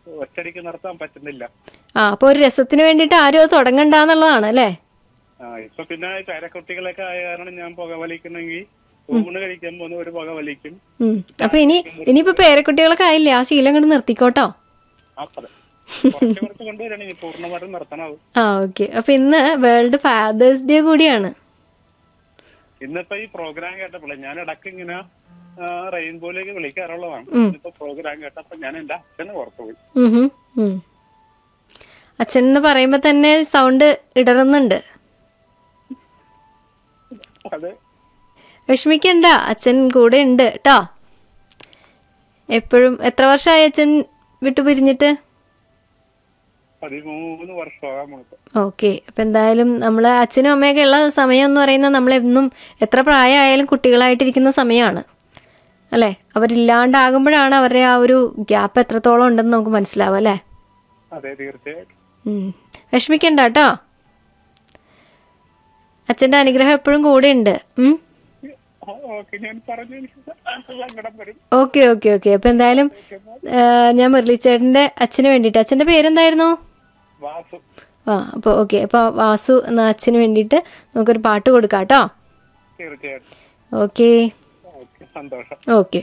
ഒറ്റടിക്ക് നിർത്താൻ പറ്റുന്നില്ല ആ അപ്പൊ ഒരു രസത്തിന് വേണ്ടിയിട്ട് ആരും അത് തുടങ്ങണ്ടെന്നുള്ളതാണ് അല്ലേ ആ ഇപ്പൊ പിന്നെ പേരക്കുട്ടികളൊക്കെ ആയ കാരണം ഞാൻ പുക വലിക്കണമെങ്കിൽ ഊണ് കഴിക്കാൻ പോകുന്ന ഒരു പുക വലിക്കും ഉം. അപ്പൊ ഇനി ഇനിയിപ്പോ പേരക്കുട്ടികളൊക്കെ ആയില്ലേ ആ ശീലം കൊണ്ട് നിർത്തിക്കോട്ടോ അത്ര കുറച്ച് കുറച്ച് കൊണ്ടുവരണം ഇനി പൂർണ്ണമായിട്ടും നിർത്തണത് ആ ഓക്കെ അപ്പൊ ഇന്ന് വേൾഡ് ഫാദേഴ്സ് ഡേ കൂടിയാണ് ഇന്നിപ്പോ ഈ പ്രോഗ്രാം കേട്ടപ്പോഴേ ഞാൻ ഇടയ്ക്ക് ഇങ്ങനെ റെയിൻബോയിലേക്ക് വിളിക്കാറുള്ളതാണ് ഇപ്പൊ പ്രോഗ്രാം കേട്ടപ്പോ ഞാൻ എന്റെ അച്ഛനെ ഓർത്തുപോയി ഉം ഹും. ഉം. അച്ഛൻ എന്ന് പറയുമ്പോ തന്നെ സൗണ്ട് ഇടറുന്നുണ്ട് അത് വിഷമിക്കണ്ട അച്ഛൻ കൂടെ ഉണ്ട് കേട്ടോ എപ്പോഴും എത്ര വർഷമായി അച്ഛൻ വിട്ടു പിരിഞ്ഞിട്ട് പതിമൂന്ന് വർഷമാകാൻ പോകുന്നത് ഓക്കെ അപ്പം എന്തായാലും നമ്മൾ അച്ഛനും അമ്മയൊക്കെ ഉള്ള സമയം എന്ന് പറയുന്നത് നമ്മളെന്നും എത്ര പ്രായമായാലും കുട്ടികളായിട്ടിരിക്കുന്ന സമയമാണ് അല്ലേ അവരില്ലാണ്ടാകുമ്പോഴാണ് അവരുടെ ആ ഒരു ഗ്യാപ്പ് എത്രത്തോളം ഉണ്ടെന്ന് നമുക്ക് മനസ്സിലാവും അല്ലേ അതെ തീർച്ചയായിട്ടും ഉം. വിഷമിക്കണ്ട കേട്ടോ അച്ഛൻ്റെ അനുഗ്രഹം എപ്പോഴും കൂടെ ഉണ്ട് ഉം. ഓക്കെ ഞാൻ പറഞ്ഞു എനിക്ക് സങ്കടം വരും ഓക്കെ ഓക്കെ ഓക്കെ അപ്പം എന്തായാലും ആ, ഞാൻ മുരളിച്ചേട്ടൻ്റെ അച്ഛന് വേണ്ടിയിട്ട് അച്ഛൻ്റെ പേരെന്തായിരുന്നു വാസു ആ അപ്പോൾ ഓക്കെ അപ്പോൾ വാസു എന്ന അച്ഛന് വേണ്ടിയിട്ട് നമുക്കൊരു പാട്ട് കൊടുക്കാം കേട്ടോ തീർച്ചയായിട്ടും ഓക്കെ ഓക്കെ സന്തോഷം ഓക്കെ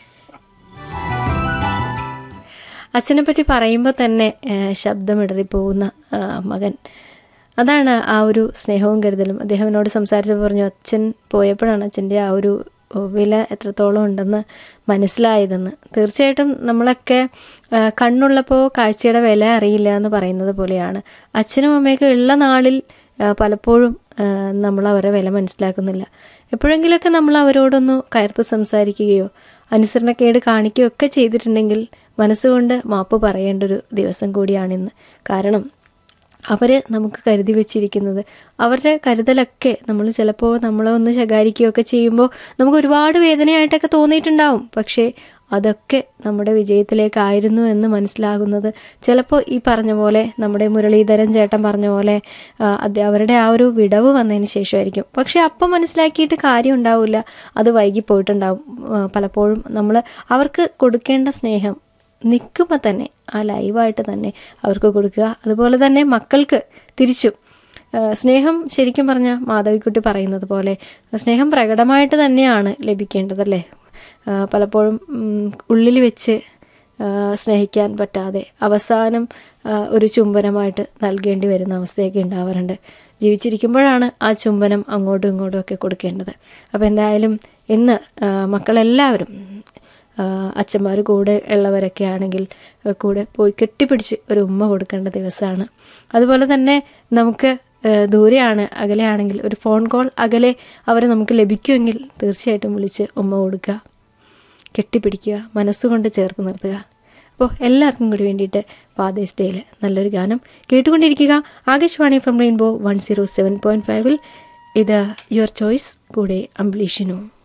അച്ഛനെ പറ്റി പറയുമ്പോൾ തന്നെ ആ, ശബ്ദമിടറിപ്പോകുന്ന ആ, മകൻ അതാണ് ആ ഒരു സ്നേഹവും കരുതലും അദ്ദേഹം എന്നോട് സംസാരിച്ചപ്പോൾ പറഞ്ഞു അച്ഛൻ പോയപ്പോഴാണ് അച്ഛൻ്റെ ആ ഒരു ഓ, വില എത്രത്തോളം ഉണ്ടെന്ന് മനസ്സിലായതെന്ന് തീർച്ചയായിട്ടും നമ്മളൊക്കെ ആ, കണ്ണുള്ളപ്പോൾ കാഴ്ചയുടെ വില അറിയില്ല എന്ന് പറയുന്നത് പോലെയാണ് അച്ഛനും അമ്മയൊക്കെ ഉള്ള നാളിൽ ആ, പലപ്പോഴും ആ, നമ്മൾ അവരുടെ വില മനസ്സിലാക്കുന്നില്ല എപ്പോഴെങ്കിലുമൊക്കെ നമ്മൾ അവരോടൊന്ന് കയർത്ത് സംസാരിക്കുകയോ അനുസരണക്കേട് കാണിക്കുകയോ ഒക്കെ ചെയ്തിട്ടുണ്ടെങ്കിൽ മനസ്സുകൊണ്ട് മാപ്പ് പറയേണ്ട ഒരു ദിവസം കൂടിയാണിന്ന് കാരണം അവർ നമുക്ക് കരുതി വെച്ചിരിക്കുന്നത് അവരുടെ കരുതലൊക്കെ നമ്മൾ ചിലപ്പോൾ നമ്മളെ ഒന്ന് ശകാരിക്കുകയൊക്കെ ചെയ്യുമ്പോൾ നമുക്ക് ഒരുപാട് വേദനയായിട്ടൊക്കെ തോന്നിയിട്ടുണ്ടാവും പക്ഷേ അതൊക്കെ നമ്മുടെ വിജയത്തിലേക്കായിരുന്നു എന്ന് മനസ്സിലാകുന്നത് ചിലപ്പോൾ ഈ പറഞ്ഞ പോലെ നമ്മുടെ മുരളീധരൻ ചേട്ടൻ പറഞ്ഞ പോലെ ആ, അത് അവരുടെ ആ ഒരു വിടവ് വന്നതിന് ശേഷമായിരിക്കും പക്ഷേ അപ്പം മനസ്സിലാക്കിയിട്ട് കാര്യം ഉണ്ടാവില്ല അത് വൈകിപ്പോയിട്ടുണ്ടാവും ആ, പലപ്പോഴും നമ്മൾ അവർക്ക് കൊടുക്കേണ്ട സ്നേഹം നിൽക്കുമ്പോൾ തന്നെ ആ ലൈവായിട്ട് തന്നെ അവർക്ക് കൊടുക്കുക അതുപോലെ തന്നെ മക്കൾക്ക് തിരിച്ചും ആ, സ്നേഹം ശരിക്കും പറഞ്ഞാൽ മാധവിക്കുട്ടി പറയുന്നത് പോലെ സ്നേഹം പ്രകടമായിട്ട് തന്നെയാണ് ലഭിക്കേണ്ടതല്ലേ ആ, പലപ്പോഴും ഉം, ഉള്ളിൽ വെച്ച് ആ, സ്നേഹിക്കാൻ പറ്റാതെ അവസാനം ആ, ഒരു ചുംബനമായിട്ട് നൽകേണ്ടി വരുന്ന അവസ്ഥയൊക്കെ ഉണ്ടാവാറുണ്ട് ജീവിച്ചിരിക്കുമ്പോഴാണ് ആ ചുംബനം അങ്ങോട്ടും ഇങ്ങോട്ടും ഒക്കെ കൊടുക്കേണ്ടത് അപ്പോൾ എന്തായാലും ഇന്ന് ആ, മക്കളെല്ലാവരും അച്ഛന്മാർ കൂടെ ഉള്ളവരൊക്കെ ആണെങ്കിൽ ആ, കൂടെ പോയി കെട്ടിപ്പിടിച്ച് ഒരു ഉമ്മ കൊടുക്കേണ്ട ദിവസമാണ് അതുപോലെ തന്നെ നമുക്ക് ആ, ദൂരെയാണ് അകലെയാണെങ്കിൽ ഒരു ഫോൺ കോൾ അകലെ അവരെ നമുക്ക് ലഭിക്കുമെങ്കിൽ തീർച്ചയായിട്ടും വിളിച്ച് ഉമ്മ കൊടുക്കുക കെട്ടിപ്പിടിക്കുക മനസ്സുകൊണ്ട് ചേർത്ത് നിർത്തുക അപ്പോൾ എല്ലാവർക്കും കൂടി വേണ്ടിയിട്ട് ഫാദേഴ്സ് ഡേയിൽ നല്ലൊരു ഗാനം കേട്ടുകൊണ്ടിരിക്കുക Akashvani from rainbow one zero seven point ഫൈവിൽ ഇത് യുവർ ചോയ്സ് കൂടെ അംബ്ലീഷിനു